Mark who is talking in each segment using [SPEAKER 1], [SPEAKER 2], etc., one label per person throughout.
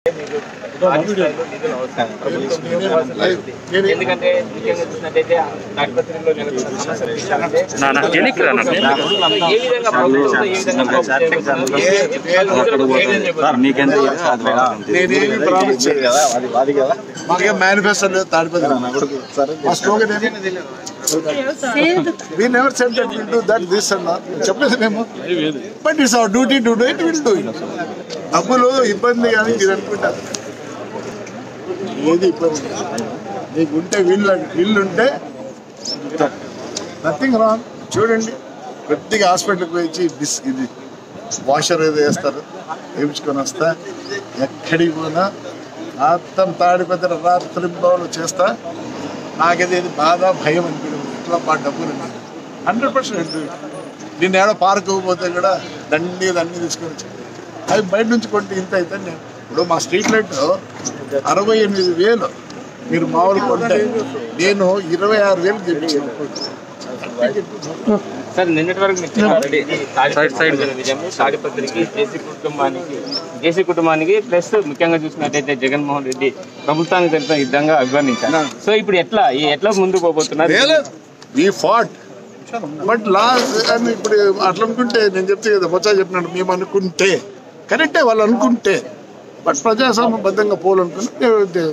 [SPEAKER 1] మీకు భారీ స్థాయిలో నిధులు అవసరం. ప్రభుత్వం ఇవ్వాల్సిన పరిస్థితి. ఎందుకంటే ముఖ్యంగా చూసినట్టయితే తాడిపత్రిలో నెలకొన్న సమస్యలు చూసినట్లయితే ఏ విధంగా ప్రభుత్వం ఏ విధంగా ప్రభుత్వం చేయబోతున్నారు? ఏ- ఏ విధంగా చేయబోతున్నారు?
[SPEAKER 2] నేనేమి ప్రామిస్ చేయలేదు మాకే మేనిఫెస్టో లేదు తాడిపత్రి మా స్లోగన్ ఏమి we never set that will do that this అన్న చెప్పలేదు మేము but it's our duty to do it will do it డబ్బులు ఇబ్బంది కానీ మీరు అనుకుంటారు ఏది ఇబ్బంది నీకు ఉంటే వీళ్ళు వీళ్ళు ఉంటే నథింగ్ రాంగ్ చూడండి కొద్దిగా హాస్పిటల్కి పోయి డిస్ ఇది వాషర్ ఏదో వేస్తారు వేయించుకొని వస్తా ఎక్కడికి పోయినా మొత్తం తాడిపత్రి రాత్రి బావులు చేస్తా నాకైతే ఇది బాధ భయం అనిపించదు ఇట్లా మా డబ్బులు హండ్రెడ్ పర్సెంట్ నేను ఏడో పార్క్ పోతే కూడా దండి అన్ని తీసుకొని వచ్చి అవి బయట నుంచి కొంటే ఇంత అయితే నేను ఇప్పుడు మా స్ట్రీట్ లైట్ అరవై ఎనిమిది వేలు మీరు మామూలు కొంటే నేను ఇరవై ఆరు వేలు తెప్పించాను
[SPEAKER 1] సార్ నిన్నటి వరకు మీరు చెప్పారు ఇది తాడిపత్రి విజయం తాడిపత్రికి జేసీ కుటుంబానికి జేసీ కుటుంబానికి ప్లస్ ముఖ్యంగా చూసినట్టయితే జగన్మోహన్ రెడ్డి ప్రభుత్వానికి తెలిసిన విధంగా అభివర్ణించారు సో ఇప్పుడు ఎట్లా ఈ ఎట్లా ముందుకు పోబోతున్నారు
[SPEAKER 2] వి ఫాట్ బట్ లాస్ట్ అని ఇప్పుడు అట్లా అనుకుంటే నేను చెప్తే కదా బొచ్చా చెప్పినాడు మేము అనుకుంటే కరెక్టే వాళ్ళు అనుకుంటే బట్ ప్రజాస్వామ్యబద్ధంగా పోవాలనుకుంటే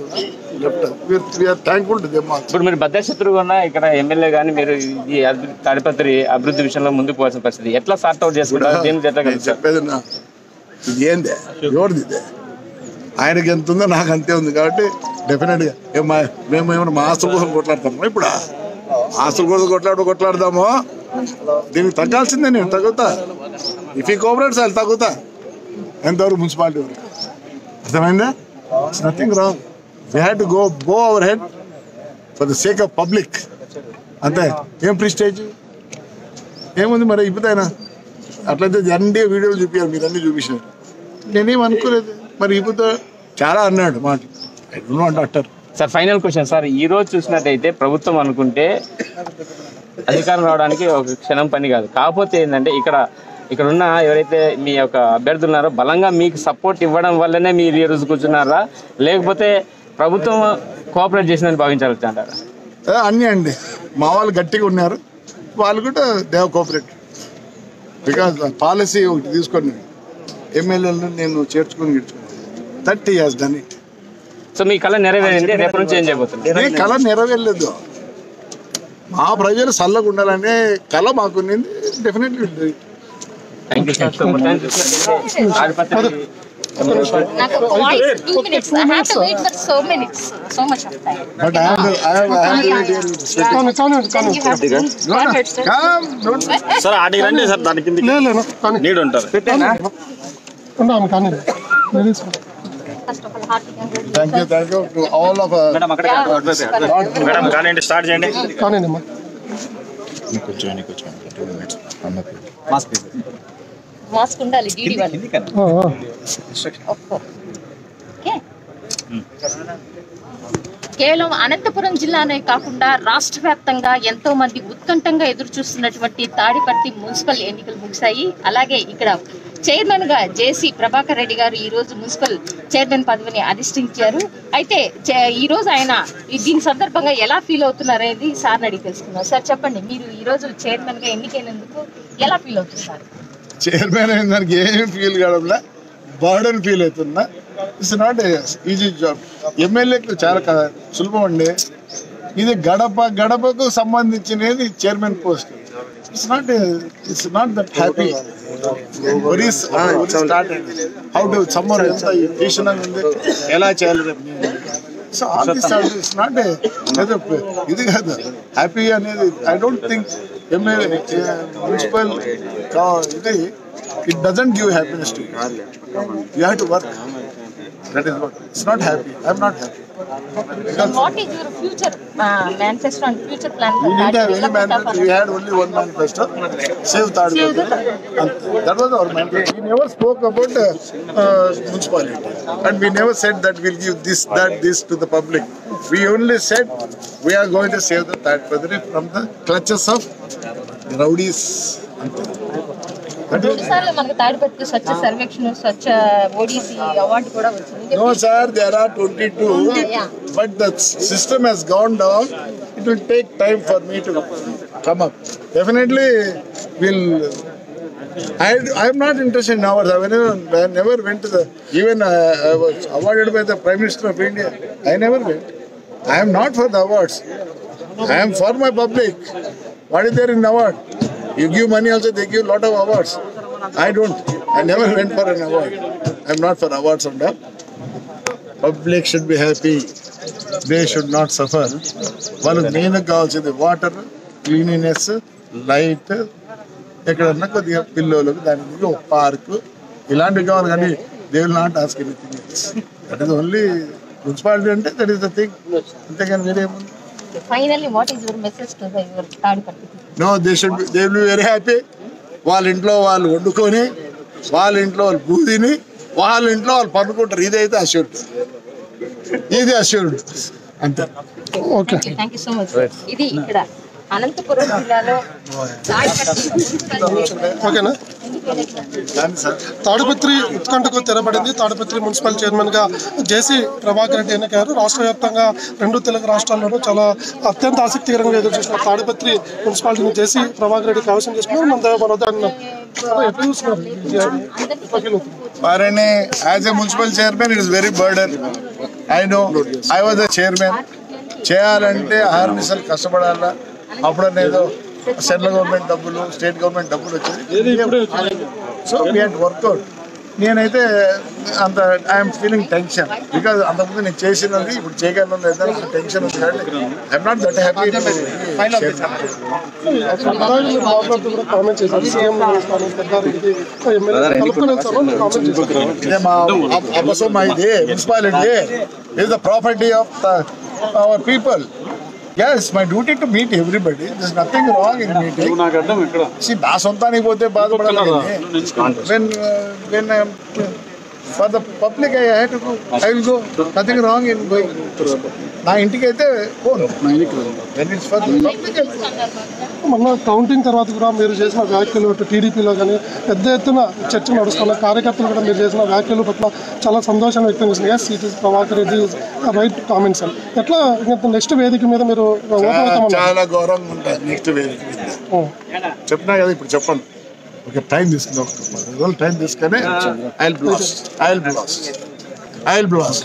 [SPEAKER 2] వీఆర్ థ్యాంక్ఫుల్ టు దెమ్
[SPEAKER 1] ఇప్పుడు మీరు భద్రశత్రువుగా ఉన్న ఇక్కడ ఎమ్మెల్యే కానీ మీరు ఈ అభి- తాడిపత్రి అభివృద్ధి విషయంలో ముందుకు పోవాల్సిన పరిస్థితి ఎట్లా సార్ట్ అవుట్ చేసుకుంటారు దేనికి ఎట్లా
[SPEAKER 2] నేను
[SPEAKER 1] కలుస్తారు
[SPEAKER 2] చెప్పేది నా ఇది ఏందే ఎవరిది ఇదే ఆయనకి ఎంత ఉందో నాకు అంతే ఉంది కాబట్టి డెఫినెట్గా ఏ మా మేము ఏమైనా మా ఆస్తుల కోసం కొట్లాడతాము ఇప్పుడు ఆస్తుల కోసం కొట్లాడు కొట్లాడదాము దీనికి తగ్గాల్సిందే నేను తగ్గుతా ఇఫ్ ఈ కోఆపరేట్స్ వాళ్ళు తగ్గుతా ఎంతవరకు మున్సిపాలిటీ వరకు అర్థమైందా it's nothing wrong we had to go go our head for the sake of public అంతే ఏం ప్రిస్టేజ్ ఏముంది మరి ఇప్పుడైనా అట్లయితే అన్ని వీడియోలు చూపించారు మీరు అన్ని చూపించారు నేనేం అనుకోలేదు మరి ఇప్పుడు చాలా అన్నాడు మాట I don't want utter
[SPEAKER 1] sir final question sir ఈ రోజు చూసినట్టయితే ప్రభుత్వం అనుకుంటే అధికారం రావడానికి ఒక క్షణం పని కాదు కాకపోతే ఏంటంటే ఇక్కడ ఇక్కడ ఉన్న ఎవరైతే మీ యొక్క అభ్యర్థులు ఉన్నారో బలంగా మీకు సపోర్ట్ ఇవ్వడం వల్లనే మీరు ఈ రోజు కూర్చున్నారా లేకపోతే ప్రభుత్వం కోఆపరేట్ చేసిందని భావించాలి అంటారా
[SPEAKER 2] అన్నీ అండి మా వాళ్ళు గట్టిగా ఉన్నారు వాళ్ళు కూడా దేవ్ కోఆపరేట్ బికాజ్ పాలసీ ఒకటి తీసుకొని ఎమ్మెల్యేలను నేను చేర్చుకొని గిడ్చుకున్నాను thirty years done it
[SPEAKER 1] so మీ కళ నెరవేరింది రేపటి నుంచి ఏం చేయబోతుంది
[SPEAKER 2] ఈ కళ నెరవేరలేదు మా ప్రజలు చల్లగా ఉండాలనే కళ మాకున్నది definitely
[SPEAKER 1] thank you sir so much Tadipatri
[SPEAKER 3] నాకు ఒక voice two minutes I have to wait for so minutes so much of time
[SPEAKER 2] but I have I have I have
[SPEAKER 3] you have to
[SPEAKER 2] come don't
[SPEAKER 4] sir ఆడికి రండి sir దాని కింద నీడు ఉంటారు
[SPEAKER 5] ఉన్నాము కానీ
[SPEAKER 3] ఫస్ట్ ఆఫ్ ఆల్ హార్ట్గా
[SPEAKER 2] thank you thank you to all of
[SPEAKER 4] madam కానీ స్టార్ట్ చేయండి
[SPEAKER 5] కానీ అమ్మా
[SPEAKER 4] కూర్చోండి కూర్చోండి టూ మినిట్స్
[SPEAKER 3] మాస్క్ ఉండాలి డీడీ వాళ్ళు ఓకే కేవలం అనంతపురం జిల్లానే కాకుండా రాష్ట్ర వ్యాప్తంగా ఎంతో మంది ఉత్కంఠంగా ఎదురు చూస్తున్నటువంటి తాడిపత్రి మున్సిపల్ ఎన్నికలు ముగిశాయి అలాగే ఇక్కడ చైర్మన్ గా జేసీ ప్రభాకర్ రెడ్డి గారు ఈ రోజు మున్సిపల్ చైర్మన్ పదవిని అధిష్ఠించారు అయితే చే- ఈ రోజు ఆయన ఈ- దీని సందర్భంగా ఎలా ఫీల్ అవుతున్నారు అనేది సార్ అడిగి తెలుసుకున్నాం సార్ చెప్పండి మీరు ఈ రోజు చైర్మన్ గా ఎన్నికైనందుకు ఎలా ఫీల్ అవుతున్నారు
[SPEAKER 2] చైర్మన్ అయిన దానికి ఏం ఫీల్ కావడంలా బర్డన్ ఫీల్ అవుతున్నా ఇట్స్ నాట్ ఈజీ జాబ్ ఎమ్మెల్యేకి చాలా క- సులభం అండి ఇది గడప గడపకు సంబంధించినది chairman post it's not it's not that happy worries start how to summer ఎంత భీషణంగా ఉంది ఎలా చేయాలి రేపు so all this it's not ఇది కాదు హ్యాపీ అనేది I don't think MLA municipal ఇది it doesn't give happiness to you have to work that is what it's not happy I'm not happy
[SPEAKER 3] What is your future uh, manifesto and future plan for
[SPEAKER 2] We didn't have any
[SPEAKER 3] development of
[SPEAKER 2] manifesto. We had only one manifesto. Save Tadipatri. And that was our manifesto. We never spoke about uh, uh, municipality. And we never said that we'll give this, that, this to the public. We only said we are going to save the Tadipatri from the clutches of rowdies.
[SPEAKER 3] రెండు సార్లు మనకు తాడిపత్రి స్వచ్ఛ సర్వేక్షణ స్వచ్ఛ ఓడిసి award కూడా వచ్చింది
[SPEAKER 2] No, sir, there are 22,
[SPEAKER 3] Yeah.
[SPEAKER 2] but the system has gone down. It will take time for me to come up. Definitely, will. I I am not interested in awards. I never, I never went to the. Even uh, I was awarded by the Prime Minister of India. I never went. I am not for the awards. I am for my public. What is there in award? You give money also, they give lot of awards. I don't. I never went for an award. I am not for awards and all. Public should be happy they should not suffer వాళ్ళకి main కావాల్సింది water cleanliness light ఎక్కడన్నా కొద్దిగా పిల్లలకు దానికి ఒక park ఇలాంటివి కావాలి కానీ they will not ask anything that is only municipality అంటే దట్ ఈస్ ద థింగ్ అంతేగాని వేరే ఏముంది
[SPEAKER 3] finally what is your message to your Tadipatri
[SPEAKER 2] no they should they will be very happy వాళ్ళ ఇంట్లో వాళ్ళు వండుకొని వాళ్ళ ఇంట్లో వాళ్ళు బూదిని వాళ్ళ ఇంట్లో వాళ్ళు పనుకుంటారు ఇదైతే అష్యూర్డ్ ఇది అష్యూర్డ్ అంతే
[SPEAKER 5] okay
[SPEAKER 3] thank you so much ఇది ఇక్కడ అనంతపురం జిల్లాలో తాడిపత్రి
[SPEAKER 5] ఓకేనా
[SPEAKER 2] కానీ సార్
[SPEAKER 5] తాడిపత్రి ఉత్కంఠకు తెరపడింది తాడిపత్రి మున్సిపల్ చైర్మన్ గా జేసీ ప్రభాకర్ రెడ్డి ఎన్నికయ్యారు రాష్ట్ర వ్యాప్తంగా రెండు తెలుగు రాష్ట్రాల్లోనూ చాలా అత్యంత ఆసక్తికరంగా ఎదురు చూసిన తాడిపత్రి మున్సిపాలిటీని జేసీ ప్రభాకర్ రెడ్డి కైవసం చేసుకున్నారు మన దగ్గర మన వద్ద ఆయన ఎట్లా చూస్తున్నారు వకీల్ అవుతుంది.
[SPEAKER 2] వారిని as a municipal chairman it is very burden I know I was the chairman చేయాలంటే ఆర్నిసలు కష్టపడాలా అప్పుడన్నా ఏదో సెంట్రల్ గవర్నమెంట్ డబ్బులు స్టేట్ గవర్నమెంట్ డబ్బులు వచ్చేది సో వీ హ్యాడ్ వర్కౌట్ నేనైతే అంత ఐఎమ్ ఫీలింగ్ టెన్షన్ బికాజ్ అంతకుముందు నేను చేసినది ఇప్పుడు చేయగలను లేదా టెన్షన్ ఉంది కాబట్టి ఐఎమ్ నాట్ దట్ హ్యాపీ
[SPEAKER 5] అలాగే మీరు మాట్లాడుతూ కూడా కామెంట్ చేశారు సీఎం కానీ పెద్దారెడ్డికి ఎమ్మెల్యే కలుపుకొని వెళ్తారు మీరు కామెంట్ చేశారు
[SPEAKER 2] ఇదే మా అబ్- అబ్బసం మా ఇది municipality is the property of our people yes my duty to meet everybody this nothing wrong in meeting See, నా సొంతానికి పోతే బాధపడాలి when when for the public I had to I will go nothing wrong in going నా ఇంటికి అయితే పోను when it's for
[SPEAKER 5] మొన్న counting తర్వాత కూడా మీరు చేసిన వ్యాఖ్యలు అటు టీడీపీలో కానీ పెద్ద ఎత్తున చర్చ నడుస్తున్న కార్యకర్తలు కూడా మీరు చేసిన వ్యాఖ్యలు పట్ల చాలా సంతోషాన్ని వ్యక్తం చేసింది yes it is Prabhakar Reddy right comments అని ఎట్లా నెక్స్ట్ వేదిక మీద మీరు ఓటవుతామన్నారు
[SPEAKER 2] చాలా గౌరవంగా ఉంటుంది నెక్స్ట్ వేదిక మీద చెప్పినా కదా ఇప్పుడు చెప్పండి ఓకే టైం తీసుకుందాం ఒక పది రోజులు టైం తీసుకొని I bless I bless I bless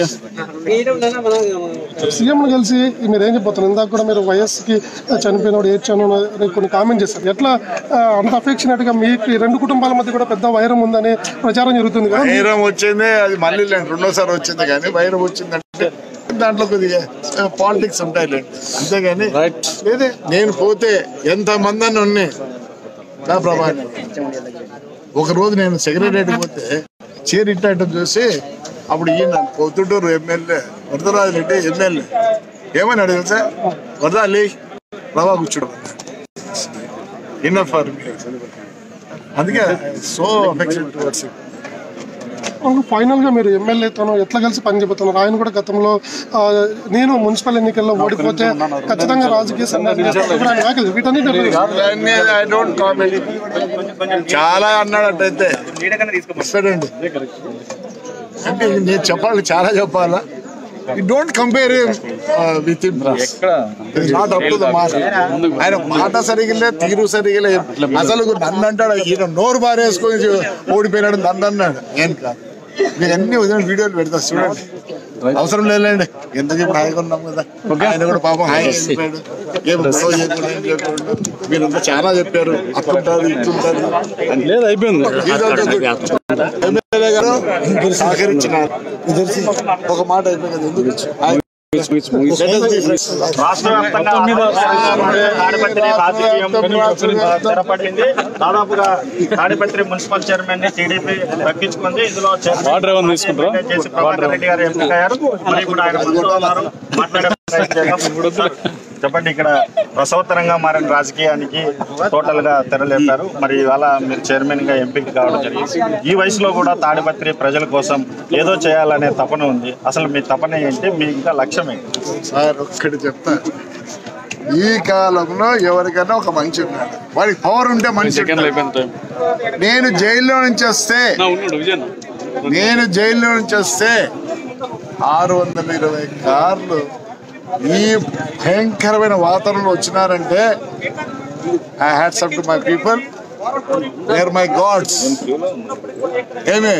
[SPEAKER 5] CM కలిసి మీరు ఏం చెప్పబోతున్నారు ఇందాక కూడా మీరు వయస్సుకి చనిపోయినప్పుడు ఏడ్చాను అని కొన్ని కామెంట్ చేశారు ఎట్లా ఆ, అంత అఫెక్షనేట్ గా మీకు ఈ రెండు కుటుంబాల మధ్య కూడా పెద్ద వైరం ఉందని ప్రచారం జరుగుతుంది కదా
[SPEAKER 2] వైరం వచ్చింది అది మళ్ళీ లేండి రెండోసారి వచ్చింది కానీ వైరం వచ్చిందంటే దాంట్లో కొద్దిగా పాలిటిక్స్ ఉంటాయి లేండి అంతేగాని లేదే నేను పోతే ఎంత మంది అని ఉన్నాయి నా ప్రభావం ఒక రోజు నేను సెక్రటరీ పోతే చీర ఇట్టడం చూసి అప్పుడు ఈయన పొద్దుటూరు ఎమ్మెల్యే వరదరాజు రెడ్డి ఎమ్మెల్యే ఏమన్నాడు తెలుసా వరదా లే ప్రభా కూర్చోడం ఇన్నర్ ఫర్ మీ అందుకే సో అఫెక్షన్ టువర్డ్స్
[SPEAKER 5] ఫైనల్ గా మీరు ఎమ్మెల్యేతోనో ఎట్లా కలిసి పనిచేస్తున్నారు ఆయన కూడా గతంలో ఆ, నేను మున్సిపల్ ఎన్నికల్లో ఓడిపోతే ఖచ్చితంగా రాజకీయ సన్యాసం చేస్తాను. ఇప్పుడు ఆయన వ్యాఖ్యలు వీటన్నిటి
[SPEAKER 2] ఐ డోంట్ కామెంట్ చాలా అన్నాడట్టయితే వస్తాడండి అంటే నేను చెప్పాలి చాలా చెప్పాలా you don't compare with not up to the మాట ఆయన మాట సరిగిలే తీరు సరిగిలే అసలు నన్ను అంటాడు ఈయన నోరు బారేసుకొని ఓడిపోయినాడు నన్ను అన్నాడు నేను కాదు మీరు అన్ని వదిలిన వీడియోలు పెడతా చూడండి అవసరం లేదండి ఎందుకు ఇప్పుడు హాయిగా ఉన్నాం కదా ఆయన కూడా పాపం హాయిగా వెళ్ళిపోయాడు ఏం గొడవ చేయకుండా ఏం చేయకుండా మీరంతా చాలా చెప్పారు అట్లుంటారు ఇట్లుంటారు
[SPEAKER 4] లేదు అయిపోయింది
[SPEAKER 2] ఎమ్మెల్యే గారు సహకరించినారు ఒక మాట అయిపోయింది ఎందుకు ఆయన-
[SPEAKER 4] రాష్ట్ర వ్యాప్తంగా తాడిపత్రి రాజకీయం తెరపడింది దాదాపుగా తాడిపత్రి మున్సిపల్ చైర్మన్ ని టీడీపీ దక్కించుకుంది ఇందులో చైర్మన్ చేసి ప్రభాకర్ రెడ్డి గారు ఎంపికయ్యారు మరి ఇప్పుడు ఆయన మనతో ఉన్నారు మాట్లాడే ప్రయత్నం చేద్దాం. చెప్పండి ఇక్కడ రసవత్తరంగా మారిన రాజకీయానికి టోటల్ గా తెరలేపారు మరి ఇవాళ మీరు చైర్మన్ గా ఎంపిక కావడం జరిగింది ఈ వయసులో కూడా తాడిపత్రి ప్రజల కోసం ఏదో చేయాలనే తపన ఉంది అసలు మీ తపన ఏంటి మీ ఇంకా లక్ష్యం ఏంటి
[SPEAKER 2] సార్ ఒక్కటి చెప్తా ఈ కాలంలో ఎవరికైనా ఒక మనిషి ఉన్నాడు వాడికి పవర్ ఉంటే మనిషి ఉంటాడు. నేను జైల్లో నుంచి వస్తే నేను జైల్లో నుంచి వస్తే ఆరు వందల ఇరవై కార్లు ఈ భయంకరమైన వాతావరణంలో వచ్చినారంటే I hands up to my people there my gods ఏమే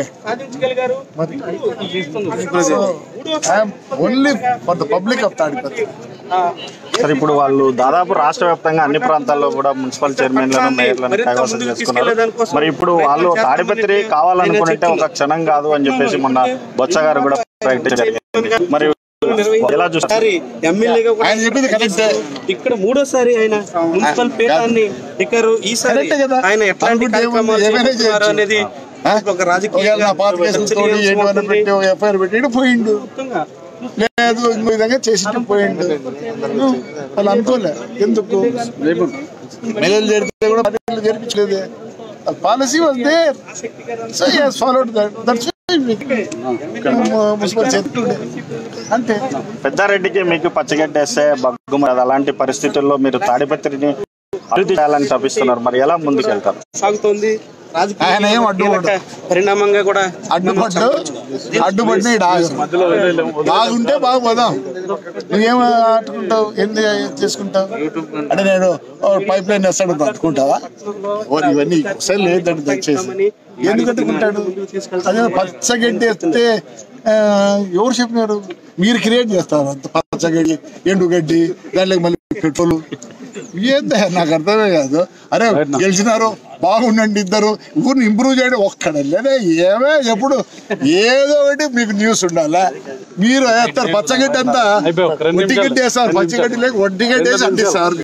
[SPEAKER 2] only for the public of Tadipatri
[SPEAKER 4] sir ఇప్పుడు వాళ్ళు దాదాపు రాష్ట్ర వ్యాప్తంగా అన్ని ప్రాంతాల్లో కూడా మున్సిపల్ చైర్మన్లను మేయర్లను కైవసం చేసుకున్నారు మరి ఇప్పుడు వాళ్ళు తాడిపత్రి కావాలనుకుంటే ఒక క్షణం కాదు అని చెప్పేసి మొన్న బొత్స గారు కూడా ప్రకటించడం జరిగింది మరి ఎలా చూస్తారు
[SPEAKER 6] ఒకసారి ఎమ్మెల్యేగా కూడా
[SPEAKER 2] ఆయన చెప్పింది కరెక్టే
[SPEAKER 6] ఇక్కడ మూడోసారి ఆయన మున్సిపల్ పీఠాన్ని ఎక్కారు ఈసారి
[SPEAKER 2] కరెక్టే కదా.
[SPEAKER 6] ఆయన ఎట్లాంటి
[SPEAKER 2] అనుకుంటే
[SPEAKER 6] కార్యక్రమాలు
[SPEAKER 2] ఏమైనా
[SPEAKER 6] చేపడుతున్నారు
[SPEAKER 2] చేయొచ్చు.
[SPEAKER 6] అనేది
[SPEAKER 2] ఆ?
[SPEAKER 6] ఒక రాజకీయ
[SPEAKER 2] ఒకవేళ నా పాత కేసులతో ఏంటి పెట్టి ఒక ఎఫ్ఐఆర్ పెట్టి పోయిండు లేదు ఇంకో విధంగా చేసి పోయిండు వాళ్ళు అనుకోలే ఎందుకు మెదలు జరిగితే కూడా పదేళ్ళు జరిపించలేదే policy was there so yes followed that that's municipal చెప్తుండే అంతే
[SPEAKER 4] పెద్దారెడ్డికి మీకు పచ్చగడ్డేస్తే బగ్గుమ అలాంటి పరిస్థితుల్లో మీరు తాడిపత్రిని అభివృద్ధి చేయాలని తప్పిస్తున్నారు మరి ఎలా ముందుకెళ్తారు
[SPEAKER 6] సాగుతోంది రాజకీయ
[SPEAKER 2] ఆయన ఏం అడ్డుకోడు.
[SPEAKER 6] పరిణామంగా కూడా
[SPEAKER 2] అడ్డుపడ్డు అడ్డుపడిన ఈడ ఆగరు. బాగుంటే బాగా పోదాం నువ్వేం ఆడుకుంటావు ఏంది చేసుకుంటావు అంటే నేను పైప్ లైన్ వేస్తాడు తట్టుకుంటావా ఓ ఇవన్నీ ఒకసారి లేదండి దయచేసి ఎందుకు కట్టుకుంటాడు అదే పచ్చగడ్డి వేస్తే ఆ, ఎవరు చెప్పినారు మీరు క్రియేట్ చేస్తారు అంత పచ్చగడ్డి ఎండుగడ్డి దాంట్లో మళ్ళీ పెట్రోల్ ఏందా నాకు అర్థమే కాదు అరే గెలిచినారు బాగుండండి ఇద్దరు ఊరిని ఇంప్రూవ్ చేయడం ఒక్కడ లేదా ఏమే ఎప్పుడు ఏదో ఒకటి మీకు న్యూస్ ఉండాలా మీరు వేస్తారు పచ్చగడ్డి అంతా ఒట్టి గడ్డి వేస్తారు పచ్చగడ్డి లేక ఒట్టి గడ్డి వేసి అంటిస్తారు